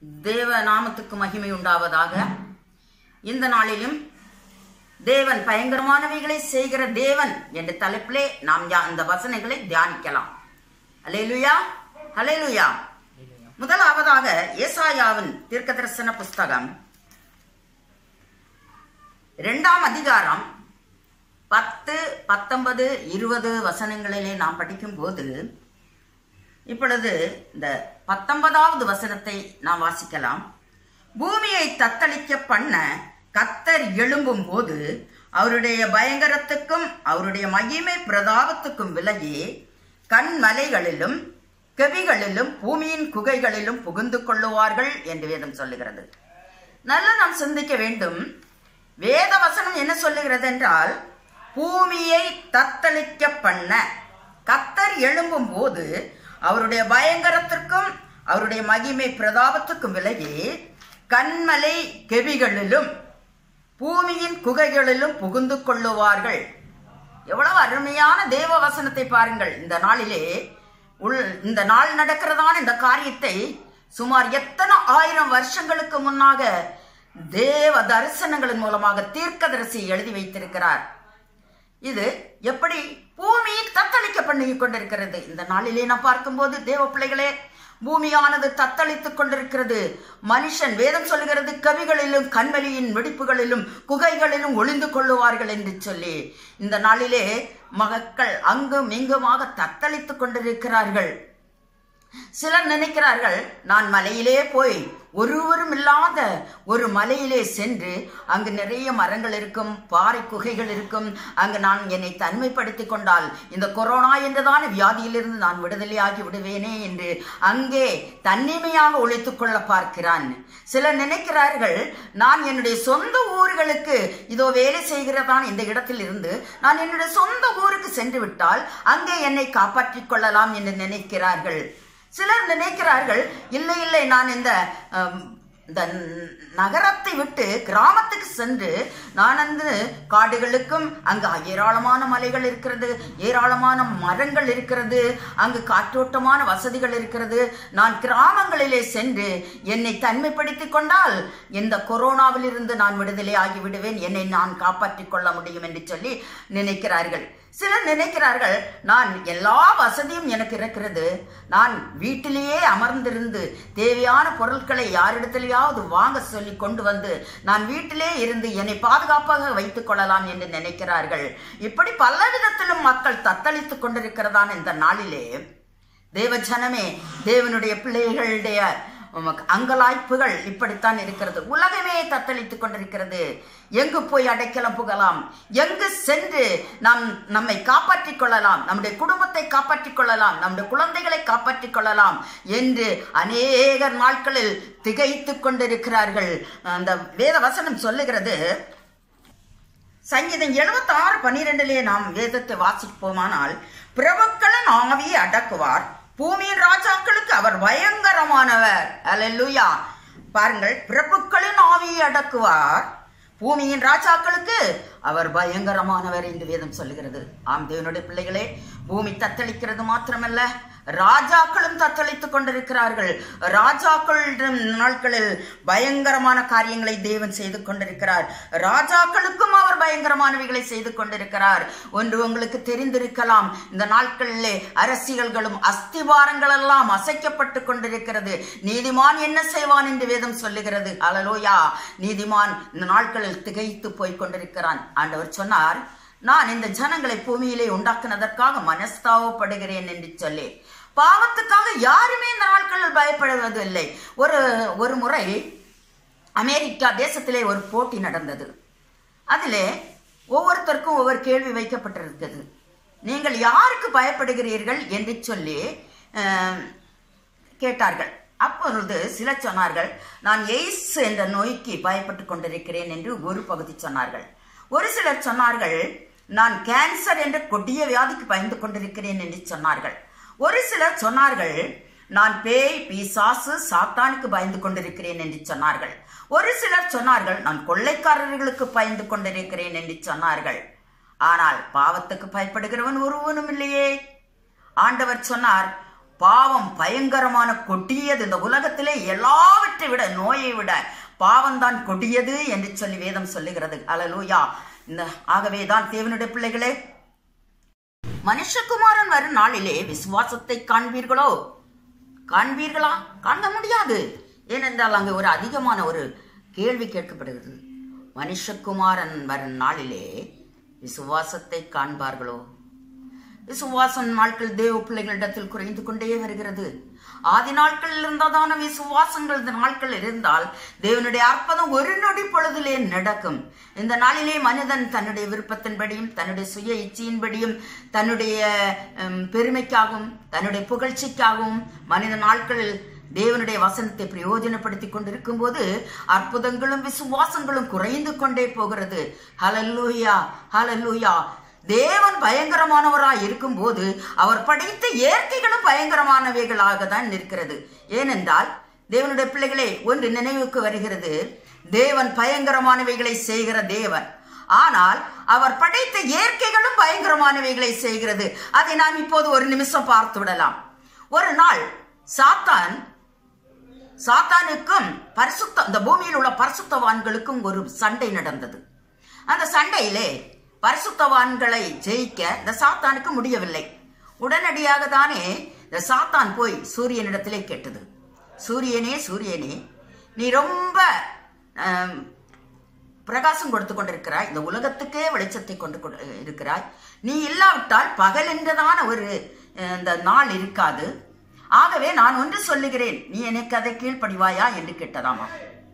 தேவ நாமத்துக்கு மகிமை உண்டாவதாக இந்த நாளிலும் தேவன் பயங்கரமானவைகளை செய்கிற தேவன் என்ற தலைப்பிலே நாம் யா- இந்த வசனங்களை தியானிக்கலாம் அலேலுயா அலேலுயா முதலாவதாக ஏசாயாவின் தீர்க்கதரிசன புஸ்தகம் இரண்டாம் அதிகாரம் பத்து பத்தொன்பது இருபது வசனங்களிலே நாம் படிக்கும் போது இப்பொழுது இந்த பத்தொன்பதாவது வசனத்தை நாம் வாசிக்கலாம் பூமியை தத்தளிக்க பண்ண கத்தர் எழும்பும் போது அவருடைய பயங்கரத்துக்கும் அவருடைய மகிமை பிரதாபத்துக்கும் விலகி கண்மலைகளிலும் கெபிகளிலும் பூமியின் குகைகளிலும் புகுந்து கொள்ளுவார்கள் என்று வேதம் சொல்லுகிறது நல்லா நாம் சிந்திக்க வேண்டும் வேத வசனம் என்ன சொல்லுகிறது என்றால் பூமியை தத்தளிக்க பண்ண கத்தர் எழும்பும் போது அவருடைய பயங்கரத்திற்கும் அவருடைய மகிமை பிரதாபத்துக்கும் விலகி கண்மலை கெபிகளிலும் பூமியின் குகைகளிலும் புகுந்து கொள்ளுவார்கள் எவ்வளவு அருமையான தேவ வசனத்தை பாருங்கள் இந்த நாளிலே உள் இந்த நாள் நடக்கிறதான இந்த காரியத்தை சுமார் எத்தனை ஆயிரம் வருஷங்களுக்கு முன்னாக தேவ தரிசனங்களின் மூலமாக தீர்க்கதரிசி எழுதி வைத்திருக்கிறார் இது எப்படி பூமி தத்தளிக்க பண்ணி கொண்டிருக்கிறது இந்த நாளிலே நான் பார்க்கும்போது தேவ பிள்ளைகளே பூமியானது தத்தளித்துக் கொண்டிருக்கிறது மனுஷன் வேதம் சொல்லுகிறது கவிகளிலும் கண்வெளியின் வெடிப்புகளிலும் குகைகளிலும் ஒளிந்து கொள்ளுவார்கள் என்று சொல்லி இந்த நாளிலே மக்கள் அங்கும் இங்குமாக தத்தளித்துக் கொண்டிருக்கிறார்கள் சிலர் நினைக்கிறார்கள் நான் மலையிலே போய் ஒருவரும் இல்லாத ஒரு மலையிலே சென்று அங்கு நிறைய மரங்கள் இருக்கும் பாறை குகைகள் இருக்கும் அங்கு நான் என்னை தனிமைப்படுத்திக் கொண்டால் இந்த கொரோனா என்றதான வியாதியிலிருந்து நான் விடுதலையாகி விடுவேனே என்று அங்கே தன்னிமையாக ஒழித்துக் கொள்ள பார்க்கிறான் சிலர் நினைக்கிறார்கள் நான் என்னுடைய சொந்த ஊர்களுக்கு இதோ வேலை செய்கிறதான் இந்த இடத்தில் இருந்து நான் என்னுடைய சொந்த ஊருக்கு சென்று விட்டால் அங்கே என்னை காப்பாற்றிக் கொள்ளலாம் என்று நினைக்கிறார்கள் சிலர் நினைக்கிறார்கள் இல்லை இல்லை நான் இந்த அம், இந்த நகரத்தை விட்டு கிராமத்துக்கு சென்று நான் வந்து காடுகளுக்கும் அங்கு ஏராளமான மலைகள் இருக்கிறது ஏராளமான மரங்கள் இருக்கிறது அங்கு காற்றோட்டமான வசதிகள் இருக்கிறது நான் கிராமங்களிலே சென்று என்னை தனிமைப்படுத்திக் கொண்டால் இந்த கொரோனாவிலிருந்து நான் விடுதலை ஆகி விடுவேன் என்னை நான் காப்பாற்றிக் கொள்ள முடியும் என்று சொல்லி நினைக்கிறார்கள் சிலர் நினைக்கிறார்கள் நான் எல்லா வசதியும் எனக்கு இருக்கிறது நான் வீட்டிலேயே அமர்ந்திருந்து தேவையான பொருட்களை யாரிடத்திலேயாவது வாங்க சொல்லி கொண்டு வந்து நான் வீட்டிலே இருந்து என்னை பாதுகாப்பாக வைத்துக் கொள்ளலாம் என்று நினைக்கிறார்கள் இப்படி பல விதத்திலும் மக்கள் தத்தளித்துக் கொண்டிருக்கிறதான இந்த நாளிலே தேவ ஜனமே தேவனுடைய பிள்ளைகளுடைய உமக்கு அங்கலாய்ப்புகள் இப்படித்தான் இருக்கிறது உலகமே தத்தளித்துக் கொண்டிருக்கிறது எங்கு போய் அடைக்கலம் புகலாம் எங்கு சென்று நாம் நம்மை காப்பாற்றிக் கொள்ளலாம் நம்முடைய குடும்பத்தை காப்பாற்றிக் கொள்ளலாம் நம்முடைய குழந்தைகளை காப்பாற்றிக் கொள்ளலாம் என்று அநேக நாட்களில் திகைத்துக் கொண்டிருக்கிறார்கள் அந்த வேத வசனம் சொல்லுகிறது சங்கீதம் 76 ஆறு பனிரெண்டிலே நாம் வேதத்தை வாசிப்போமானால் பிரபுக்களின் ஆவியை அடக்குவார் பூமியின் ராஜாக்களுக்கு அவர் பயங்கரமானவர் அல்லேலூயா பாருங்கள் பிரபுக்களின் ஆவியை அடக்குவார் பூமியின் ராஜாக்களுக்கு அவர் பயங்கரமானவர் என்று வேதம் சொல்லுகிறது ஆம் தேவனுடைய பிள்ளைகளே பூமி தத்தளிக்கிறது மாத்திரமல்ல ராஜாக்களும் தத்தளித்துக் கொண்டிருக்கிறார்கள் ராஜாக்களிடம் நாட்களில் பயங்கரமான காரியங்களை தேவன் செய்து கொண்டிருக்கிறார் ராஜாக்களுக்கும் அவர் பயங்கரமானவைகளை செய்து கொண்டிருக்கிறார் ஒன்று உங்களுக்கு தெரிந்திருக்கலாம் இந்த நாட்களிலே அரசியல்களும் அஸ்திவாரங்கள் எல்லாம் அசைக்கப்பட்டு கொண்டிருக்கிறது நீதிமான் என்ன செய்வான் என்று வேதம் சொல்லுகிறது அலலோயா நீதிமான் இந்த நாட்களில் திகைத்து போய் கொண்டிருக்கிறான் ஆண்டவர் சொன்னார் நான் இந்த ஜனங்களை பூமியிலே உண்டாக்குனதற்காக மனஸ்தாவப்படுகிறேன் என்று சொல்லி பாவத்துக்காக யாருமே இந்த நாட்களில் பயப்படுவதில்லை ஒரு ஒரு முறை அமெரிக்கா தேசத்திலே ஒரு போட்டி நடந்தது அதிலே ஒவ்வொருத்தருக்கும் ஒவ்வொரு கேள்வி வைக்கப்பட்டிருக்கிறது நீங்கள் யாருக்கு பயப்படுகிறீர்கள் என்று சொல்லி அஹ், கேட்டார்கள் அப்பொழுது சிலர் சொன்னார்கள் நான் எய்ஸ் என்ற நோய்க்கு பயப்பட்டு கொண்டிருக்கிறேன் என்று ஒரு பகுதி சொன்னார்கள் ஒரு சிலர் சொன்னார்கள் நான் கேன்சர் என்ற கொடிய வியாதிக்கு பயந்து கொண்டிருக்கிறேன் என்று சொன்னார்கள் ஒரு சிலர் சொன்னார்கள் நான் பேய் பிசாசு சாத்தானுக்கு பயந்து கொண்டிருக்கிறேன் என்று சொன்னார்கள் ஒரு சிலர் சொன்னார்கள் நான் கொள்ளைக்காரர்களுக்கு பயந்து கொண்டிருக்கிறேன் என்று சொன்னார்கள் ஆனால் பாவத்துக்கு பயப்படுகிறவன் ஒருவனும் இல்லையே ஆண்டவர் சொன்னார் பாவம் பயங்கரமான கொடியது இந்த உலகத்திலே எல்லாவற்றை விட நோயை விட பாவம்தான் கொடியது என்று சொல்லி வேதம் சொல்லுகிறது அல்லேலூயா இந்த ஆகவே தான் தேவனுடைய பிள்ளைகளே மனுஷகுமாரன் வரும் நாளிலே விசுவாசத்தை காண்பீர்களோ காண்பீர்களா காண முடியாது ஏனென்றால் அங்கு ஒரு அதிகமான ஒரு கேள்வி கேட்கப்படுகிறது மனுஷகுமாரன் வரும் நாளிலே விசுவாசத்தை காண்பார்களோ விசுவாசம் நாட்கள் தேவ பிள்ளைகளிடத்தில் குறைந்து கொண்டே வருகிறது ஆதி நாட்களில் இருந்ததான விசுவாசங்கள் இந்த நாட்கள் இருந்தால் தேவனுடைய அற்புதம் ஒரு நொடி பொழுதிலே நடக்கும் இந்த நாளிலே மனிதன் தன்னுடைய விருப்பத்தின்படியும் தன்னுடைய சுய இச்சையின்படியும் தன்னுடைய உம், பெருமைக்காகவும் தன்னுடைய புகழ்ச்சிக்காகவும் மனித நாட்களில் தேவனுடைய வசனத்தை பிரயோஜனப்படுத்தி கொண்டிருக்கும் போது அற்புதங்களும் விசுவாசங்களும் குறைந்து கொண்டே போகிறது ஹலல்லூயா ஹலல்லூயா தேவன் பயங்கரமானவராய் இருக்கும்போது அவர் படைத்த இயற்கைகளும் பயங்கரமானவைகளாக தான் இருக்கிறது ஏனென்றால் தேவனுடைய பிள்ளைகளே ஒன்று நினைவுக்கு வருகிறது தேவன் பயங்கரமானவைகளை செய்கிற தேவன் ஆனால் அவர் படைத்த இயற்கைகளும் பயங்கரமானவைகளை செய்கிறது அதை நாம் இப்போது ஒரு நிமிஷம் பார்த்து விடலாம் ஒரு நாள் சாத்தான் சாத்தானுக்கும் பரிசுத்த இந்த பூமியில் உள்ள பரிசுத்தவான்களுக்கும் ஒரு சண்டை நடந்தது அந்த சண்டையிலே பரிசுத்தவான்களை ஜெயிக்க இந்த சாத்தானுக்கு முடியவில்லை உடனடியாக தானே இந்த சாத்தான் போய் சூரியனிடத்திலே கேட்டது சூரியனே சூரியனே நீ ரொம்ப ஆம், பிரகாசம் கொடுத்து கொண்டிருக்கிறாய் இந்த உலகத்துக்கே வெளிச்சத்தை கொண்டு கொண்டு இருக்கிறாய் நீ இல்லாவிட்டால் பகல் என்றதான ஒரு அஹ், இந்த நாள் இருக்காது ஆகவே நான் ஒன்று சொல்லுகிறேன் நீ எனக்கு அதை கீழ்ப்படிவாயா என்று கேட்டதாமா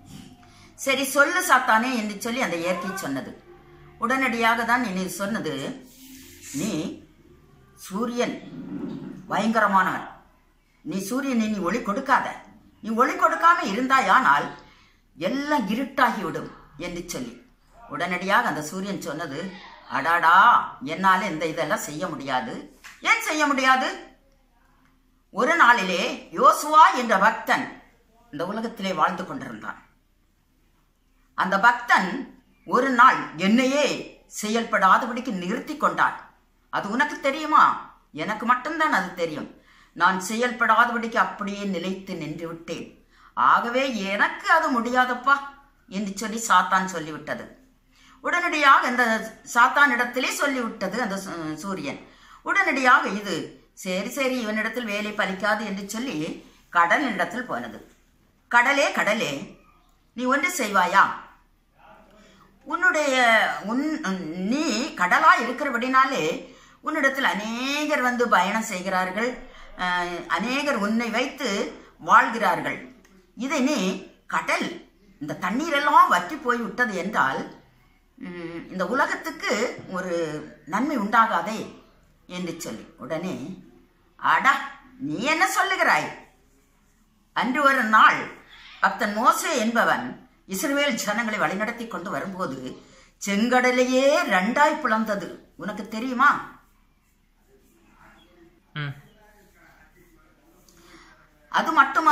சரி சொல்லு சாத்தானே என்று சொல்லி அந்த இயற்கை சொன்னது உடனடியாக தான் நீ சொன்னது நீ சூரியன் பயங்கரமானவன் நீ சூரியனை நீ ஒளி கொடுக்காத நீ ஒளி கொடுக்காம இருந்தாயானால் எல்லாம் இருட்டாகிவிடும் என்று சொல்லி உடனடியாக அந்த சூரியன் சொன்னது அடாடா என்னால இந்த இதெல்லாம் செய்ய முடியாது ஏன் செய்ய முடியாது ஒரு நாளிலே யோசுவா என்ற பக்தன் இந்த உலகத்திலே வாழ்ந்து கொண்டிருந்தான் அந்த பக்தன் ஒரு நாள் என்னையே செயல்படாதபடிக்கு நிறுத்தி கொண்டான் அது உனக்கு தெரியுமா எனக்கு மட்டும்தான் அது தெரியும் நான் செயல்படாதபடிக்கு அப்படியே நிலைத்து நின்று விட்டேன் ஆகவே எனக்கு அது முடியாதப்பா என்று சொல்லி சாத்தான் சொல்லிவிட்டது உடனடியாக இந்த சாத்தான் இடத்திலே சொல்லிவிட்டது அந்த சூ- சூரியன் உடனடியாக இது சரி சரி இவனிடத்தில் வேலை பலிக்காது என்று சொல்லி கடலினிடத்தில் போனது கடலே கடலே நீ ஒன்று செய்வாயா உன்னுடைய உன் நீ கடலா இருக்கிறபடினாலே உன்னிடத்தில் அநேகர் வந்து பயணம் செய்கிறார்கள் அஹ், அநேகர் உன்னை வைத்து வாழ்கிறார்கள் இதை நீ கடல் இந்த தண்ணீரெல்லாம் வற்றி போய் விட்டது என்றால் ம், இந்த உலகத்துக்கு ஒரு நன்மை உண்டாகாதே என்று சொல்லி உடனே அடா நீ என்ன சொல்லுகிறாய் அன்று ஒரு நாள் பக்தன் மோசே என்பவன் இஸ்ரவேல் ஜனங்களை வழிநடத்தி கொண்டு வரும்போது செங்கடலையே ரெண்டாய் பிளந்தது உனக்கு தெரியுமா ம் அது மட்டுமா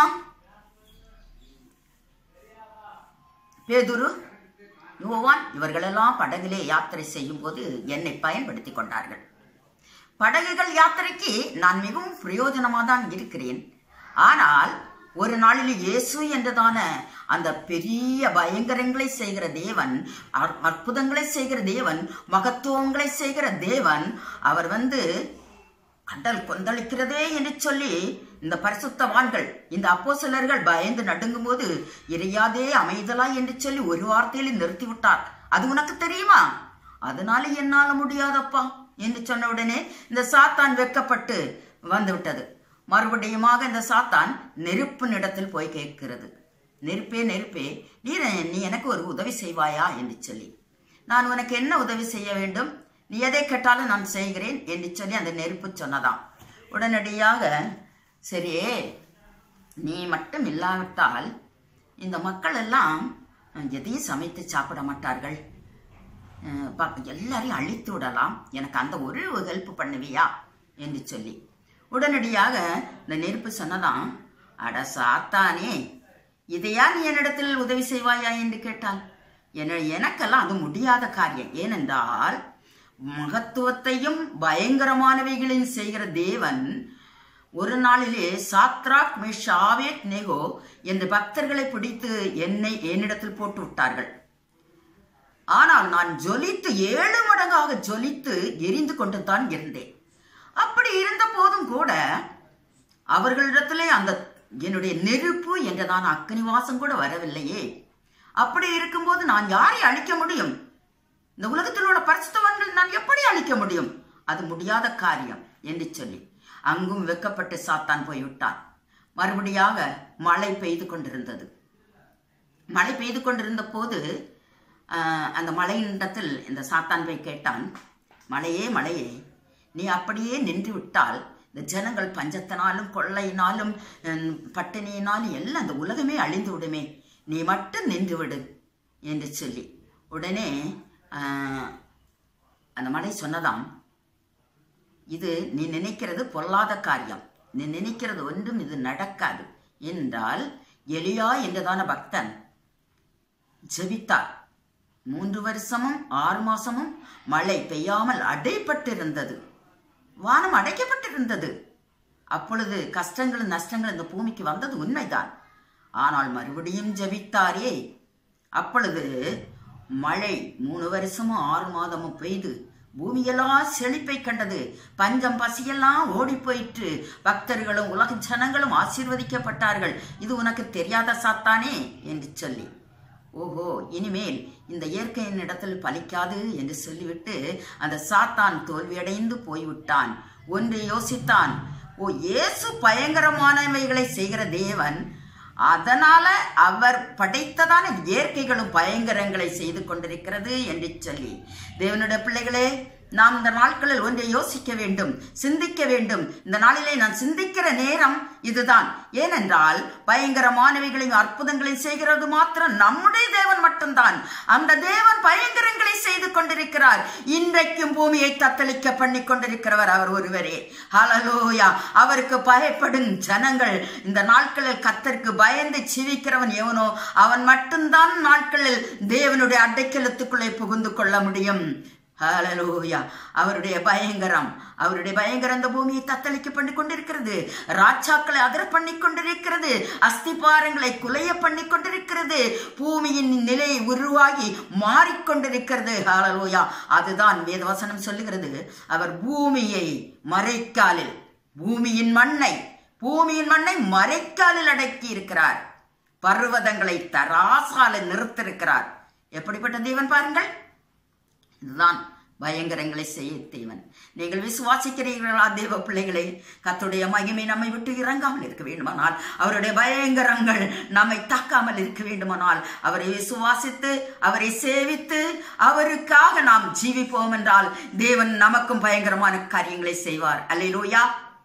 பேதுரு யோவான் இவர்களெல்லாம் படகிலே யாத்திரை செய்யும் போது என்னை பயன்படுத்தி கொண்டார்கள் படகுகள் யாத்திரைக்கு நான் மிகவும் பிரயோஜனமாக தான் இருக்கிறேன் ஆனால் ஒரு நாளில் இயேசு என்றதான அந்த பெரிய பயங்கரங்களை செய்கிற தேவன் அற்- அற்புதங்களை செய்கிற தேவன் மகத்துவங்களை செய்கிற தேவன் அவர் வந்து கடல் கொந்தளிக்கிறதே என்று சொல்லி இந்த பரிசுத்தவான்கள் இந்த அப்போஸ்தலர்கள் பயந்து நடுங்கும் போது இறையாதே அமைதலா என்று சொல்லி ஒரு வார்த்தையில் நிறுத்தி விட்டார் அது உனக்கு தெரியுமா அதனால என்னால முடியாதப்பா என்று சொன்ன உடனே இந்த சாத்தான் வெட்கப்பட்டு வந்து விட்டது மறுபடியுமாக இந்த சாத்தான் நெருப்பினிடத்தில் போய் கேட்கிறது நெருப்பே நெருப்பே நீ நீ எனக்கு ஒரு உதவி செய்வாயா என்று சொல்லி நான் உனக்கு என்ன உதவி செய்ய வேண்டும் நீ எதை கேட்டாலும் நான் செய்கிறேன் என்று சொல்லி அந்த நெருப்பு சொன்னதாம் உடனடியாக சரியே நீ மட்டும் இல்லாவிட்டால் இந்த மக்கள் எல்லாம் எதையும் சமைத்து சாப்பிட மாட்டார்கள் அஹ் ப- எல்லாரையும் அழித்து விடலாம் எனக்கு அந்த ஒரு ஹெல்ப் பண்ணுவியா என்று சொல்லி உடனடியாக இந்த நெருப்பு சொன்னதாம் அட சாத்தானே இதையா நீ என்னிடத்தில் உதவி செய்வாயா என்று கேட்டாள் என எனக்கெல்லாம் அது முடியாத காரியம் ஏனென்றால் மகத்துவத்தையும் பயங்கரமானவைகளையும் செய்கிற தேவன் ஒரு நாளிலே சாத்ராக் மேஷாவேத் நேகோ என்று பக்தர்களை பிடித்து என்னை என்னிடத்தில் போட்டு விட்டார்கள் ஆனால் நான் ஜொலித்து ஏழு மடங்காக ஜொலித்து எரிந்து கொண்டு தான் இருந்தேன் அப்படி இருந்த போதும் கூட அவர்களிடத்திலே அந்த என்னுடைய நெருப்பு என்றதான அக்கனி வாசம் கூட வரவில்லையே அப்படி இருக்கும்போது நான் யாரை அழிக்க முடியும் இந்த உலகத்தில் உள்ள பரிசுத்தவான்கள் நான் எப்படி அழிக்க முடியும் அது முடியாத காரியம் என்று சொல்லி அங்கும் வெக்கப்பட்டு சாத்தான் போய்விட்டான் மறுபடியாக மழை பெய்து கொண்டிருந்தது மழை பெய்து கொண்டிருந்த போது ஆஹ், அந்த மழையினிடத்தில் இந்த சாத்தான் போய் கேட்டான் மழையே மழையே நீ அப்படியே நின்று விட்டால் இந்த ஜனங்கள் பஞ்சத்தினாலும் கொள்ளையினாலும் ஹம், பட்டினியினாலும் எல்லாம் இந்த உலகமே அழிந்து விடுமே நீ மட்டும் நின்று விடு என்று சொல்லி உடனே ஆஹ், அந்த மலை சொன்னதாம் இது நீ நினைக்கிறது பொல்லாத காரியம் நீ நினைக்கிறது ஒன்றும் இது நடக்காது என்றால் எலியா என்றதான பக்தன் ஜெபித்தார் மூன்று வருஷமும் ஆறு மாசமும் மழை பெய்யாமல் அடைப்பட்டிருந்தது வானம் அடைக்கப்பட்டிருந்தது அப்பொழுது கஷ்டங்களும் நஷ்டங்களும் இந்த பூமிக்கு வந்தது உண்மைதான் ஆனால் மறுபடியும் ஜெபித்தாரே அப்பொழுது மழை மூணு வருஷமும் ஆறு மாதமும் பெய்து பூமியெல்லாம் செழிப்பை கண்டது பஞ்சம் பசியெல்லாம் ஓடி போயிற்று பக்தர்களும் உலக ஜனங்களும் ஆசீர்வதிக்கப்பட்டார்கள் இது உனக்கு தெரியாத சாத்தானே என்று சொல்லி ஓஹோ இனிமேல் இந்த இயற்கையின் இடத்தில் பலிக்காது என்று சொல்லிவிட்டு அந்த சாத்தான் தோல்வியடைந்து போய்விட்டான் ஒன்று யோசித்தான் ஓ இயேசு பயங்கரமானவைகளை செய்கிற தேவன் அதனால அவர் படைத்ததான இயற்கைகளும் பயங்கரங்களை செய்து கொண்டிருக்கிறது என்று சொல்லி தேவனுடைய பிள்ளைகளே நாம் இந்த நாட்களில் ஒன்றை யோசிக்க வேண்டும் சிந்திக்க வேண்டும் இந்த நாளிலே நான் சிந்திக்கிற நேரம் இதுதான் ஏனென்றால் பயங்கரமானவைகளையும் அற்புதங்களையும் செய்கிறது மாத்திரம் நம்முடைய தேவன் மட்டும்தான் அந்த தேவன் பயங்கரங்களை செய்து கொண்டிருக்கிறார் இன்றைக்கும் பூமியை தத்தளிக்க பண்ணி கொண்டிருக்கிறவர் அவர் ஒருவரே ஹalleluya அவருக்கு பயப்படும் ஜனங்கள் இந்த நாட்களில் கத்தருக்கு பயந்து சிவிக்கிறவன் எவனோ அவன் மட்டும்தான் நாட்களில் தேவனுடைய அடைக்கலத்துக்குள்ளே புகுந்து கொள்ள முடியும் ஹalleluya அவருடைய பயங்கரம் அவருடைய பயங்கரம் இந்த பூமியை தத்தளிக்க பண்ணி கொண்டிருக்கிறது ராஜாக்களை அதர பண்ணி கொண்டிருக்கிறது அஸ்திபாரங்களை குலைய பண்ணி கொண்டிருக்கிறது பூமியின் நிலை உருவாகி மாறிக்கொண்டிருக்கிறது ஹalleluya அதுதான் வேதவசனம் சொல்லுகிறது அவர் பூமியை மறைக்காலில் பூமியின் மண்ணை பூமியின் மண்ணை மறைக்காலில் அடக்கி இருக்கிறார் பர்வதங்களை தராசால நிறுத்திருக்கிறார் எப்படிப்பட்ட தேவன் பாருங்கள் இதுதான் பயங்கரங்களை செய்ய தேவன் நீங்கள் விசுவாசிக்கிறீர்களா தேவ பிள்ளைகளே கத்துடைய மகிமை நம்மை விட்டு இறங்காமல் இருக்க வேண்டுமானால் அவருடைய பயங்கரங்கள் நம்மை தாக்காமல் இருக்க வேண்டுமானால் அவரை விசுவாசித்து அவரை சேவித்து அவருக்காக நாம் ஜீவிப்போம் என்றால் தேவன் நமக்கும் பயங்கரமான காரியங்களை செய்வார் அல்லேலூயா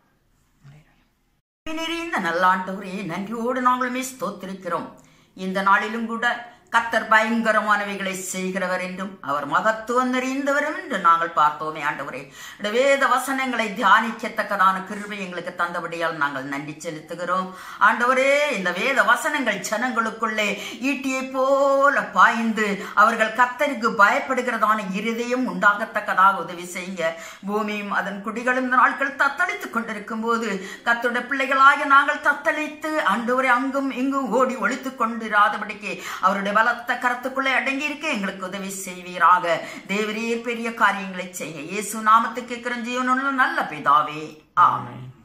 நிறைந்த நல்லாண்டவரே நன்றியோடு நாங்களுமே ஸ்தோத்திருக்கிறோம் இந்த நாளிலும் கூட கத்தர் பயங்கரமானவைகளை செய்கிறவர் என்றும் அவர் மகத்துவம் நிறைந்தவரும் என்று நாங்கள் பார்த்தோமே ஆண்டவரே இந்த வேத வசனங்களை தியானிக்கத்தக்கதான கிருபை எங்களுக்கு தந்தபடியால் நாங்கள் நன்றி செலுத்துகிறோம் ஆண்டவரே இந்த வேத வசனங்கள் ஜனங்களுக்குள்ளே ஈட்டியை போல பாய்ந்து அவர்கள் கத்தருக்கு பயப்படுகிறதான இருதயம் உண்டாகத்தக்கதாக உதவி செய்ய பூமியும் அதன் குடிகளும் இந்த நாட்கள் தத்தளித்துக் கொண்டிருக்கும் போது கத்துடைய பிள்ளைகளாக நாங்கள் தத்தளித்து ஆண்டவரை அங்கும் இங்கும் ஓடி ஒழித்துக் கொண்டிராதபடிக்கு அவருடைய பலத்த கரத்துக்குள்ளே அடங்கி இருக்க எங்களுக்கு உதவி செய்வீராக தேவரீர் பெரிய காரியங்களை செய்ய இயேசு நாமத்துக்கு இருக்கிற ஜீவனுள்ள நல்ல பிதாவே ஆமென்